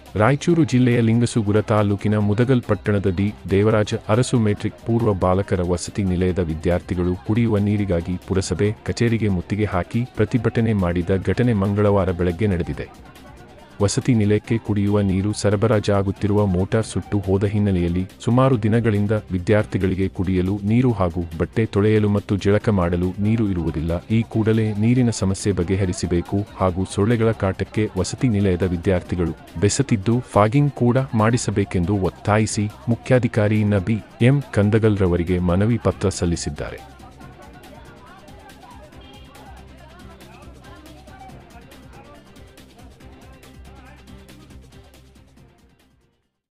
ರಾಯಚೂರು ಜಿಲ್ಲೆಯ ಲಿಂಗಸುಗುರ ತಾಲೂಕಿನ ಮುದಗಲ್ ಪಟ್ಟಣದ ಡಿ ದೇವರಾಜ ಅರಸು ಮೆಟ್ರಿಕ್ ಪೂರ್ವ ಬಾಲಕರ ವಸತಿ ನಿಲಯದ ವಿದ್ಯಾರ್ಥಿಗಳು ಕುಡಿಯುವ ನೀರಿಗಾಗಿ ಪುರಸಭೆ ಕಚೇರಿಗೆ ಮುತ್ತಿಗೆ ಹಾಕಿ ಪ್ರತಿಭಟನೆ ಮಾಡಿದ ಘಟನೆ ಮಂಗಳವಾರ ಬೆಳಗ್ಗೆ ನಡೆದಿದೆ ವಸತಿ ನಿಲಯಕ್ಕೆ ಕುಡಿಯುವ ನೀರು ಸರಬರಾಜಾಗುತ್ತಿರುವ ಮೋಟಾರ್ ಸುಟ್ಟು ಹೋದ ಹಿನ್ನೆಲೆಯಲ್ಲಿ ಸುಮಾರು ದಿನಗಳಿಂದ ವಿದ್ಯಾರ್ಥಿಗಳಿಗೆ ಕುಡಿಯಲು ನೀರು ಹಾಗೂ ಬಟ್ಟೆ ತೊಳೆಯಲು ಮತ್ತು ಜಳಕ ಮಾಡಲು ನೀರು ಇರುವುದಿಲ್ಲ ಈ ಕೂಡಲೇ ನೀರಿನ ಸಮಸ್ಯೆ ಬಗೆಹರಿಸಬೇಕು ಹಾಗೂ ಸೊಳ್ಳೆಗಳ ಕಾಟಕ್ಕೆ ವಸತಿ ನಿಲಯದ ವಿದ್ಯಾರ್ಥಿಗಳು ಬೆಸತಿದ್ದು ಫಾಗಿಂಗ್ ಕೂಡ ಮಾಡಿಸಬೇಕೆಂದು ಒತ್ತಾಯಿಸಿ ಮುಖ್ಯಾಧಿಕಾರಿ ನಬಿ ಎಂ ಕಂದಗಲ್ರವರಿಗೆ ಮನವಿ ಪತ್ರ ಸಲ್ಲಿಸಿದ್ದಾರೆ